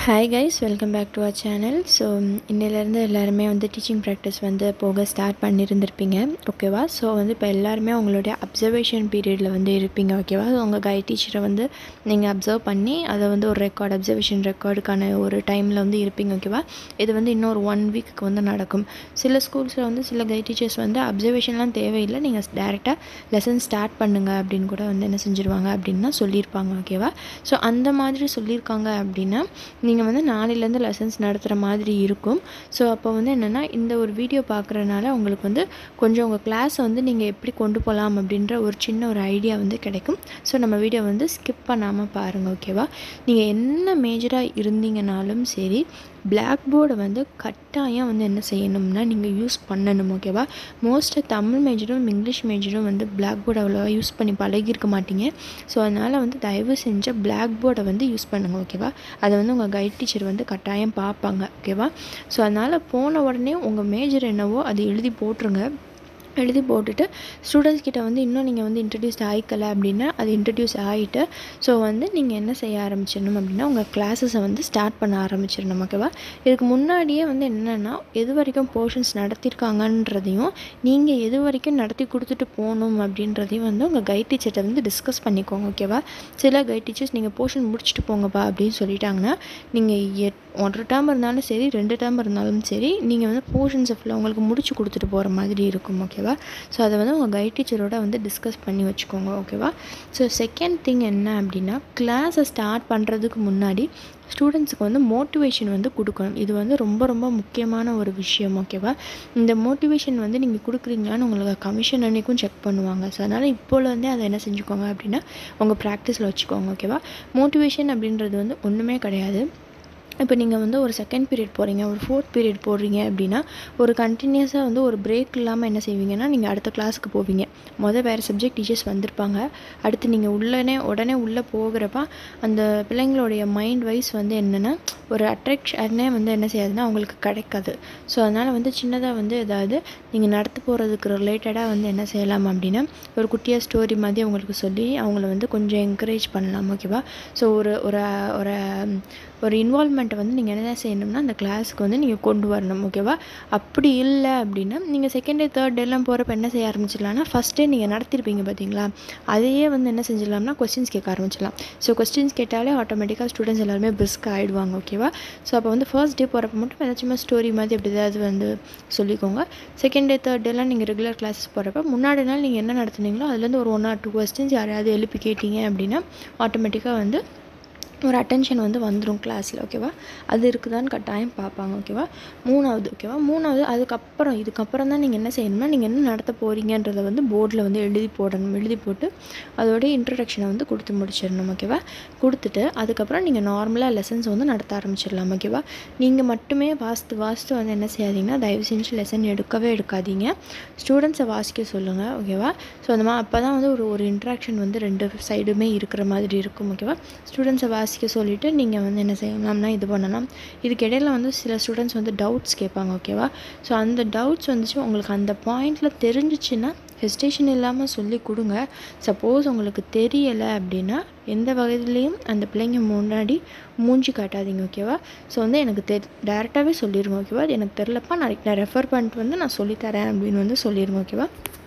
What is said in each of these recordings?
hi guys welcome back to our channel so இன்னிலேருந்து எல்லாருமே வந்து டீச்சிங் ப்ராக்டிஸ் வந்து போக ஸ்டார்ட் பண்ணியிருந்திருப்பீங்க ஓகேவா ஸோ வந்து இப்போ எல்லாருமே உங்களுடைய அப்சர்வேஷன் பீரியடில் வந்து இருப்பீங்க ஓகேவா ஸோ உங்கள் கைட் டீச்சரை வந்து நீங்கள் அப்சர்வ் பண்ணி அதை வந்து ஒரு ரெக்கார்ட் அப்சர்வேஷன் ரெக்கார்டுக்கான ஒரு டைமில் வந்து இருப்பீங்க ஓகேவா இது வந்து இன்னொரு ஒன் வீக்குக்கு வந்து நடக்கும் சில ஸ்கூல்ஸில் வந்து சில கைட் டீச்சர்ஸ் வந்து அப்சர்வேஷன்லாம் தேவையில்லை நீங்கள் டேரெக்டாக லெசன் ஸ்டார்ட் பண்ணுங்கள் அப்படின்னு கூட வந்து என்ன செஞ்சுருவாங்க அப்படின்னா சொல்லியிருப்பாங்க ஓகேவா ஸோ அந்த மாதிரி சொல்லியிருக்காங்க அப்படின்னா நீங்கள் வந்து நாளையிலேருந்து லெசன்ஸ் நடத்துகிற மாதிரி இருக்கும் ஸோ அப்போ வந்து என்னென்னா இந்த ஒரு வீடியோ பார்க்குறனால உங்களுக்கு வந்து கொஞ்சம் உங்கள் கிளாஸை வந்து நீங்கள் எப்படி கொண்டு போகலாம் அப்படின்ற ஒரு சின்ன ஒரு ஐடியா வந்து கிடைக்கும் ஸோ நம்ம வீடியோ வந்து ஸ்கிப் பண்ணாமல் பாருங்கள் ஓகேவா நீங்கள் என்ன மேஜராக இருந்தீங்கனாலும் சரி பிளாக் போர்டை வந்து கட்டாயம் வந்து என்ன செய்யணும்னா நீங்கள் யூஸ் பண்ணணும் ஓகேவா மோஸ்ட்டாக தமிழ் மேஜரும் இங்கிலீஷ் மேஜரும் வந்து பிளாக் போர்டு அவ்வளோவா யூஸ் பண்ணி பழகியிருக்க மாட்டீங்க ஸோ அதனால் வந்து தயவு செஞ்ச பிளாக் போர்டை வந்து யூஸ் பண்ணுங்கள் ஓகேவா அதை வந்து உங்கள் கைட் டீச்சர் வந்து கட்டாயம் பார்ப்பாங்க ஓகேவா ஸோ அதனால் போன உடனே உங்கள் மேஜர் என்னவோ அதை எழுதி போட்டுருங்க எழுதி போட்டுட்டு ஸ்டூடெண்ட்ஸ் கிட்ட வந்து இன்னும் நீங்கள் வந்து இன்ட்ரடியூஸ் ஆகிக்கல அப்படின்னா அது இன்ட்ரடியூஸ் ஆகிட்டு ஸோ வந்து நீங்கள் என்ன செய்ய ஆரம்பிச்சிடணும் அப்படின்னா உங்கள் கிளாஸஸை வந்து ஸ்டார்ட் பண்ண ஆரம்பிச்சிடணும் ஓகேவா இதுக்கு முன்னாடியே வந்து என்னென்னா எது வரைக்கும் போர்ஷன்ஸ் நடத்தியிருக்காங்கன்றதையும் நீங்கள் எது வரைக்கும் நடத்தி கொடுத்துட்டு போகணும் அப்படின்றதையும் வந்து உங்கள் கைட் டீச்சர்கிட்ட வந்து டிஸ்கஸ் பண்ணிக்கோங்க ஓகேவா சில கைட் டீச்சர்ஸ் நீங்கள் போர்ஷன் முடிச்சுட்டு போங்கப்பா அப்படின்னு சொல்லிட்டாங்கன்னா நீங்கள் எட் ஒன்றரை டேர்ம் இருந்தாலும் சரி ரெண்டு டேர்ம் இருந்தாலும் சரி நீங்கள் வந்து போர்ஷன்ஸை ஃபுல்லாக உங்களுக்கு முடிச்சு கொடுத்துட்டு போகிற மாதிரி இருக்கும் ஓகேவா ஸோ அதை வந்து உங்கள் கைட் டீச்சரோட வந்து டிஸ்கஸ் பண்ணி வச்சுக்கோங்க ஓகேவா ஸோ செகண்ட் திங் என்ன அப்படின்னா கிளாஸை ஸ்டார்ட் பண்ணுறதுக்கு முன்னாடி ஸ்டூடெண்ட்ஸுக்கு வந்து மோட்டிவேஷன் வந்து கொடுக்கணும் இது வந்து ரொம்ப ரொம்ப முக்கியமான ஒரு விஷயம் ஓகேவா இந்த மோட்டிவேஷன் வந்து நீங்கள் கொடுக்குறீங்களான்னு உங்களுக்கு கமிஷன் அன்றைக்கும் செக் பண்ணுவாங்க ஸோ அதனால் இப்போலேருந்தே அதை என்ன செஞ்சுக்கோங்க அப்படின்னா உங்கள் ப்ராக்டிஸில் வச்சுக்கோங்க ஓகேவா மோட்டிவேஷன் அப்படின்றது வந்து ஒன்றுமே கிடையாது இப்போ நீங்கள் வந்து ஒரு செகண்ட் பீரியட் போகிறீங்க ஒரு ஃபோர்த் பீரியட் போடுறீங்க அப்படின்னா ஒரு கண்டினியூஸாக வந்து ஒரு பிரேக் இல்லாமல் என்ன செய்வீங்கன்னா நீங்கள் அடுத்த கிளாஸுக்கு போவீங்க மொதல் வேறு சப்ஜெக்ட் டீச்சர்ஸ் வந்திருப்பாங்க அடுத்து நீங்கள் உள்ளனே உடனே உள்ளே போகிறப்ப அந்த பிள்ளைங்களுடைய மைண்ட் வைஸ் வந்து என்னென்னா ஒரு அட்ராக்ஷனே வந்து என்ன செய்யாதுன்னா அவங்களுக்கு கிடைக்காது ஸோ அதனால் வந்து சின்னதாக வந்து ஏதாவது நீங்கள் நடத்த போகிறதுக்கு ரிலேட்டடாக வந்து என்ன செய்யலாம் அப்படின்னா ஒரு குட்டியாக ஸ்டோரி மாதிரி அவங்களுக்கு சொல்லி அவங்கள வந்து கொஞ்சம் என்கரேஜ் பண்ணலாம் ஓகேவா ஸோ ஒரு ஒரு ஒரு ஒரு இன்வால்மெண்ட்டை வந்து நீங்கள் என்ன செய்யணும்னா அந்த கிளாஸுக்கு வந்து நீங்கள் கொண்டு வரணும் ஓகேவா அப்படி இல்லை அப்படின்னா நீங்கள் செகண்ட் டே தேர்ட் டேலாம் போகிறப்ப என்ன செய்ய ஆரம்பிச்சிடலாம்னா ஃபஸ்ட் டே நீங்கள் நடத்திருப்பீங்க பார்த்தீங்களா அதையே வந்து என்ன செஞ்சிடலாம்னா கொஸ்டின்ஸ் கேட்க ஆரம்பிச்சிடலாம் ஸோ கொஸ்டின்ஸ் கேட்டாலே ஆட்டோமேட்டிக்காக ஸ்டூடெண்ட்ஸ் எல்லாருமே பிஸ்க் ஆகிடுவாங்க ஓகேவா ஸோ அப்போ வந்து ஃபர்ஸ்ட் டே போகிறப்ப மட்டும் ஏதாச்சும் ஸ்டோரி மாதிரி அப்படி ஏதாவது வந்து சொல்லிக்கோங்க செகண்ட் டே தேர்ட் டேலாம் நீங்கள் ரெகுலர் கிளாஸஸ் போகிறப்ப முன்னாடி நாள் நீங்கள் என்ன நடத்துனீங்களோ அதுலேருந்து ஒரு ஒன் ஆர் டூ கொஸ்டின்ஸ் யாரையாவது எழுப்பி கேட்டீங்க அப்படின்னா ஆட்டோமேட்டிக்காக வந்து ஒரு அட்டென்ஷன் வந்து வந்துடும் கிளாஸில் ஓகேவா அது இருக்குதான்னு கட்டாயம் பார்ப்பாங்க ஓகேவா மூணாவது ஓகேவா மூணாவது அதுக்கப்புறம் இதுக்கப்புறம் தான் நீங்கள் என்ன செய்யணும்னா நீங்கள் என்ன நடத்த போகிறீங்கன்றதை வந்து போர்டில் வந்து எழுதி போடணும் எழுதி போட்டு அதோடைய இன்ட்ரடக்ஷனை வந்து கொடுத்து முடிச்சிடணும் ஓகேவா கொடுத்துட்டு அதுக்கப்புறம் நீங்கள் நார்மலாக லெசன்ஸ் வந்து நடத்த ஆரம்பிச்சிடலாம் ஓகேவா நீங்கள் மட்டுமே வாசித்து வாசித்து வந்து என்ன செய்யாதீங்கன்னா தயவு செஞ்சு லெசன் எடுக்கவே எடுக்காதீங்க ஸ்டூடெண்ட்ஸை வாசிக்க சொல்லுங்கள் ஓகேவா ஸோ அந்த மாதிரி அப்போ தான் வந்து ஒரு ஒரு இன்ட்ராக்ஷன் வந்து ரெண்டு சைடுமே இருக்கிற மாதிரி இருக்கும் ஓகேவா ஸ்டூடெண்ட்ஸை வாசி வாசிக்க சொல்லிவிட்டு நீங்கள் வந்து என்ன செய்யலாம்னா இது பண்ணலாம் இதுக்கு இடையில வந்து சில ஸ்டூடெண்ட்ஸ் வந்து டவுட்ஸ் கேட்பாங்க ஓகேவா ஸோ அந்த டவுட்ஸ் வந்துச்சு உங்களுக்கு அந்த பாயிண்டில் தெரிஞ்சிச்சுன்னா ஹெஸ்டேஷன் இல்லாமல் சொல்லி கொடுங்க சப்போஸ் உங்களுக்கு தெரியலை அப்படின்னா எந்த வகையிலையும் அந்த பிள்ளைங்க முன்னாடி மூஞ்சி காட்டாதீங்க ஓகேவா ஸோ வந்து எனக்கு தெ டேரெக்டாகவே சொல்லிடுங்க ஓகேவா எனக்கு தெரிலப்பா நாளைக்கு நான் ரெஃபர் பண்ணிட்டு வந்து நான் சொல்லித்தரேன் அப்படின்னு வந்து சொல்லிடுங்க ஓகேவா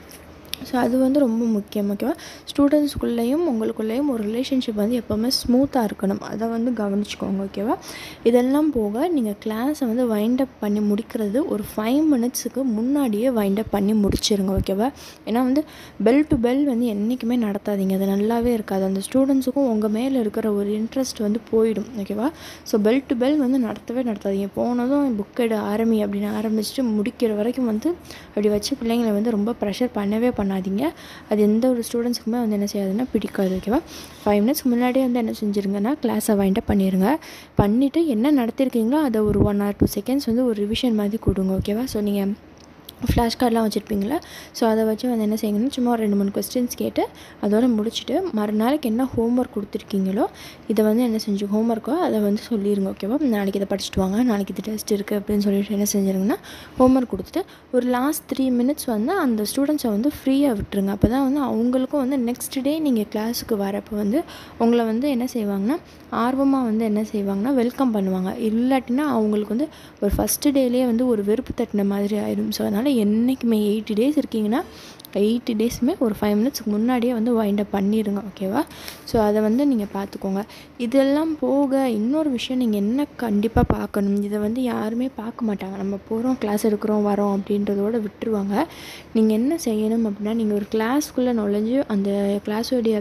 ஸோ அது வந்து ரொம்ப முக்கியம் ஓகேவா ஸ்டூடெண்ட்ஸ்குள்ளேயும் உங்களுக்குள்ளேயும் ஒரு ரிலேஷன்ஷிப் வந்து எப்போவுமே ஸ்மூத்தாக இருக்கணும் அதை வந்து கவனிச்சுக்கோங்க ஓகேவா இதெல்லாம் போக நீங்கள் கிளாஸை வந்து வைண்ட் அப் பண்ணி முடிக்கிறது ஒரு ஃபைவ் மினிட்ஸுக்கு முன்னாடியே வைண்ட் அப் பண்ணி முடிச்சிருங்க ஓகேவா ஏன்னா வந்து பெல் டு பெல் வந்து என்றைக்குமே நடத்தாதீங்க அது நல்லாவே இருக்காது அந்த ஸ்டூடெண்ட்ஸுக்கும் உங்கள் மேலே இருக்கிற ஒரு இன்ட்ரெஸ்ட் வந்து போயிடும் ஓகேவா ஸோ பெல் டு பெல் வந்து நடத்தவே நடத்தாதீங்க போனதும் புக் எடு ஆரம்பி அப்படின்னு ஆரம்பிச்சுட்டு முடிக்கிற வரைக்கும் வந்து அப்படி வச்சு பிள்ளைங்களை வந்து ரொம்ப ப்ரெஷர் பண்ணவே பண்ண பண்ணாதீங்க அது எந்த ஒரு ஸ்டூடெண்ட்ஸுக்குமே வந்து என்ன செய்யாதுன்னா பிடிக்காது ஓகேவா ஃபைவ் மினிட்ஸ் முன்னாடியே வந்து என்ன செஞ்சுருங்கன்னா கிளாஸை வைண்டப் பண்ணிடுங்க பண்ணிவிட்டு என்ன நடத்திருக்கீங்களோ அதை ஒரு ஒன் ஆர் டூ செகண்ட்ஸ் வந்து ஒரு ரிவிஷன் மாதிரி கொடுங்க ஓகேவா ஸோ நீங்கள் ஃப்ளாஷ் கார்டெலாம் வச்சுருப்பீங்களா ஸோ அதை வச்சு வந்து என்ன செய்யுங்கன்னா சும்மா ஒரு ரெண்டு மூணு கொஸ்டின்ஸ் கேட்டு அதோட முடிச்சுட்டு மறுநாளைக்கு என்ன ஹோம்ஒர்க் கொடுத்துருக்கீங்களோ இதை வந்து என்ன செஞ்சு ஹோம்ஒர்க்கோ அதை வந்து சொல்லிடுங்க ஓகேவா நாளைக்கு இதை படிச்சுட்டு வாங்க நாளைக்கு இது டெஸ்ட் இருக்குது அப்படின்னு சொல்லிட்டு என்ன செஞ்சிருங்கன்னா ஹோம்ஒர்க் கொடுத்துட்டு ஒரு லாஸ்ட் த்ரீ மினிட்ஸ் வந்து அந்த ஸ்டூடெண்ட்ஸை வந்து ஃப்ரீயாக விட்டுருங்க அப்போ தான் வந்து அவங்களுக்கும் வந்து நெக்ஸ்ட் டே நீங்கள் கிளாஸுக்கு வரப்போ வந்து உங்களை வந்து என்ன செய்வாங்கன்னா ஆர்வமாக வந்து என்ன செய்வாங்கன்னா வெல்கம் பண்ணுவாங்க இல்லாட்டினா அவங்களுக்கு வந்து ஒரு ஃபஸ்ட்டு டேலேயே வந்து ஒரு வெறுப்பு தட்டின மாதிரி ஆயிடும் ஸோ அதனால் என்றைக்குமே எயிட்டி டேஸ் இருக்கீங்கன்னா எயிட்டி டேஸுமே ஒரு ஃபைவ் மினிட்ஸ்க்கு முன்னாடியே வந்து வைண்ட் அப் பண்ணிடுங்க ஓகேவா ஸோ அதை வந்து நீங்கள் பார்த்துக்கோங்க இதெல்லாம் போக இன்னொரு விஷயம் நீங்கள் என்ன கண்டிப்பாக பார்க்கணும் இதை வந்து யாருமே பார்க்க மாட்டாங்க நம்ம போகிறோம் கிளாஸ் எடுக்கிறோம் வரோம் அப்படின்றதோட விட்டுருவாங்க நீங்கள் என்ன செய்யணும் அப்படின்னா நீங்கள் ஒரு கிளாஸ்க்குள்ளே நுழைஞ்சு அந்த கிளாஸோடைய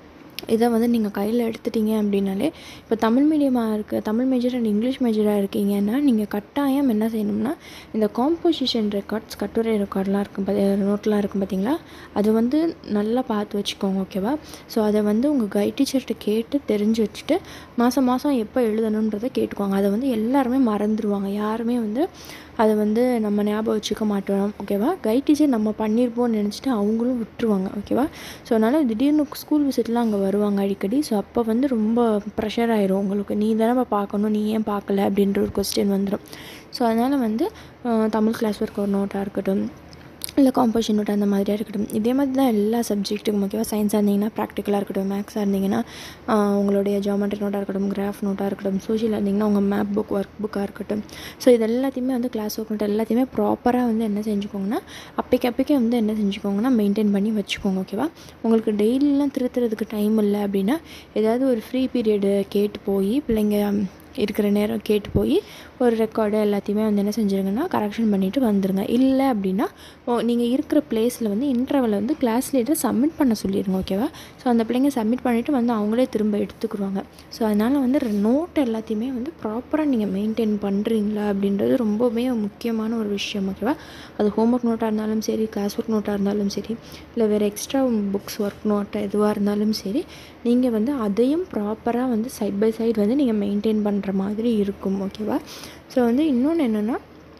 இதை வந்து நீங்கள் கையில் எடுத்துட்டீங்க அப்படின்னாலே இப்போ தமிழ் மீடியமாக இருக்க தமிழ் மேஜர் அண்ட் இங்கிலீஷ் மேஜராக இருக்கீங்கன்னா நீங்கள் கட்டாயம் என்ன செய்யணும்னா இந்த காம்போசிஷன் ரெக்கார்ட்ஸ் கட்டுரை ரெக்கார்ட்லாம் இருக்கும் நோட்லாம் இருக்கும் பார்த்தீங்களா அது வந்து நல்லா பார்த்து வச்சுக்கோங்க ஓகேவா ஸோ அதை வந்து உங்கள் கைட் டீச்சர்கிட்ட கேட்டு தெரிஞ்சு வச்சுட்டு மாதம் மாதம் எப்போ எழுதணுன்றதை கேட்டுக்கோங்க அதை வந்து எல்லாருமே மறந்துடுவாங்க யாருமே வந்து அதை வந்து நம்ம ஞாபகம் வச்சுக்க மாட்டோம் ஓகேவா கைட் டீச்சர் நம்ம பண்ணியிருப்போம்னு நினச்சிட்டு அவங்களும் விட்டுருவாங்க ஓகேவா ஸோ அதனால் திடீர்னு ஸ்கூல் விசிட்லாம் அங்கே வருவாங்க அடிக்கடி ஸோ அப்போ வந்து ரொம்ப ப்ரெஷர் ஆயிரும் உங்களுக்கு நீ தானே பார்க்கணும் நீ ஏன் பார்க்கல அப்படின்ற ஒரு கொஸ்டின் வந்துடும் ஸோ அதனால் வந்து தமிழ் கிளாஸ் ஒர்க் ஒரு நோட்டாக இருக்கட்டும் இல்லை காம்போசிஷன் நோட் அந்த மாதிரியாக இருக்கட்டும் இதே மாதிரி தான் எல்லா சப்ஜெக்ட்டுக்கும் முக்கியமாக சயின்ஸாக இருந்தீங்கன்னா ப்ராக்டிக்கலாக இருக்கட்டும் மேக்ஸாக இருந்தீங்கன்னா உங்களுடைய ஜாமெட்ரி நோட்டாக இருக்கட்டும் கிராஃப் நோட்டாக இருக்கட்டும் சோஷியலாக இருந்தீங்கன்னா உங்கள் மேப் புக் ஒர்க் புக்காக இருக்கட்டும் ஸோ இது எல்லாத்தையுமே வந்து கிளாஸ் ஒர்க் நோட் எல்லாத்தையுமே ப்ராப்பராக வந்து என்ன செஞ்சுக்கோங்கன்னா அப்பைக்கு அப்பைக்கு வந்து என்ன செஞ்சுக்கோங்கன்னா மெயின்டைன் பண்ணி வச்சுக்கோங்க ஓகேவா உங்களுக்கு டெய்லிலாம் திருத்துறதுக்கு டைம் இல்லை அப்படின்னா ஏதாவது ஒரு ஃப்ரீ பீரியடு கேட்டு போய் பிள்ளைங்க இருக்கிற நேரம் கேட்டு போய் ஒரு ரெக்கார்டு எல்லாத்தையுமே வந்து என்ன செஞ்சுருங்கன்னா கரெக்ஷன் பண்ணிவிட்டு வந்துடுங்க இல்லை அப்படின்னா நீங்கள் இருக்கிற பிளேஸில் வந்து இன்டர்வலில் வந்து கிளாஸ் லீடர் சப்மிட் பண்ண சொல்லிடுங்க ஓகேவா ஸோ அந்த பிள்ளைங்க சப்மிட் பண்ணிவிட்டு வந்து அவங்களே திரும்ப எடுத்துக்கிடுவாங்க ஸோ அதனால் வந்து நோட் எல்லாத்தையுமே வந்து ப்ராப்பராக நீங்கள் மெயின்டைன் பண்ணுறீங்களா அப்படின்றது ரொம்பவே முக்கியமான ஒரு விஷயம் ஓகேவா அது ஹோம்ஒர்க் நோட்டாக இருந்தாலும் சரி கிளாஸ் ஒர்க் நோட்டாக இருந்தாலும் சரி இல்லை வேறு எக்ஸ்ட்ரா புக்ஸ் ஒர்க் நோட்டாக எதுவாக இருந்தாலும் சரி நீங்கள் வந்து அதையும் ப்ராப்பராக வந்து சைட் பை சைடு வந்து நீங்கள் மெயின்டைன் பண்ணுற மாதிரி இருக்கும் ஓகேவா ஸோ வந்து இன்னொன்று என்னென்னா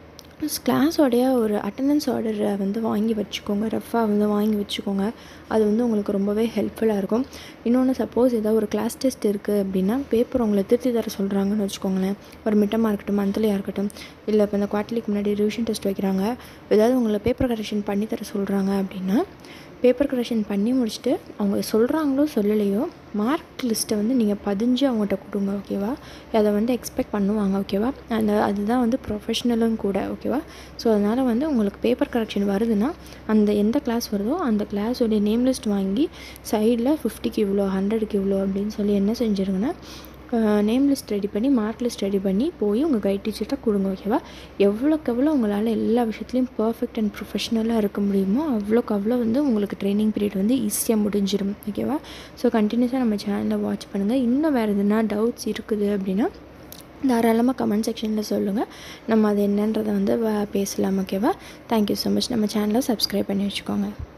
கிளாஸோடைய ஒரு அட்டண்டன்ஸ் ஆர்டரை வந்து வாங்கி வச்சுக்கோங்க ரஃபாக வந்து வாங்கி வச்சுக்கோங்க அது வந்து உங்களுக்கு ரொம்பவே ஹெல்ப்ஃபுல்லாக இருக்கும் இன்னொன்று சப்போஸ் ஏதாவது ஒரு கிளாஸ் டெஸ்ட் இருக்குது அப்படின்னா பேப்பர் உங்களை திருத்தி தர சொல்கிறாங்கன்னு வச்சுக்கோங்களேன் ஒரு மிட்டமாக இருக்கட்டும் மந்த்லியாக இருக்கட்டும் இல்லை இப்போ இந்த குவார்ட்டர்லிக்கு முன்னாடி ரிவிஷன் டெஸ்ட் வைக்கிறாங்க ஏதாவது உங்களை பேப்பர் கரெக்ஷன் பண்ணி தர சொல்கிறாங்க அப்படின்னா பேப்பர் கரெக்ஷன் பண்ணி முடிச்சுட்டு அவங்க சொல்கிறாங்களோ சொல்லலையோ மார்க் லிஸ்ட்டை வந்து நீங்கள் பதிஞ்சு அவங்ககிட்ட கொடுங்க ஓகேவா அதை வந்து எக்ஸ்பெக்ட் பண்ணுவாங்க ஓகேவா அந்த அதுதான் வந்து ப்ரொஃபஷ்னலும் கூட ஓகேவா ஸோ அதனால் வந்து உங்களுக்கு பேப்பர் கரெக்ஷன் வருதுன்னா அந்த எந்த கிளாஸ் வருதோ அந்த கிளாஸோடைய நேம் லிஸ்ட் வாங்கி சைடில் ஃபிஃப்டிக்கு இவ்வளோ ஹண்ட்ரடுக்கு இவ்வளோ அப்படின்னு சொல்லி என்ன செஞ்சுருங்கன்னா நேம் லிஸ்ட் ரெடி பண்ணி மார்க் லிஸ்ட் ரெடி பண்ணி போய் உங்கள் கைட் டீச்சர்கிட்ட கொடுங்க ஓகேவா எவ்வளோக்கு எவ்வளோ உங்களால் எல்லா விஷயத்துலையும் பர்ஃபெக்ட் அண்ட் ப்ரொஃபஷ்னலாக இருக்க முடியுமோ அவ்வளோக்கு அவ்வளோ வந்து உங்களுக்கு ட்ரைனிங் பீரியட் வந்து ஈஸியாக முடிஞ்சிடும் ஓகேவா ஸோ கண்டினியூஸாக நம்ம சேனலில் வாட்ச் பண்ணுங்கள் இன்னும் வேறு எதுனா டவுட்ஸ் இருக்குது அப்படின்னா தாராளமாக கமெண்ட் செக்ஷனில் சொல்லுங்கள் நம்ம அது என்னன்றதை வந்து பேசலாம் ஓகேவா தேங்க்யூ ஸோ மச் நம்ம சேனலை சப்ஸ்கிரைப் பண்ணி வச்சுக்கோங்க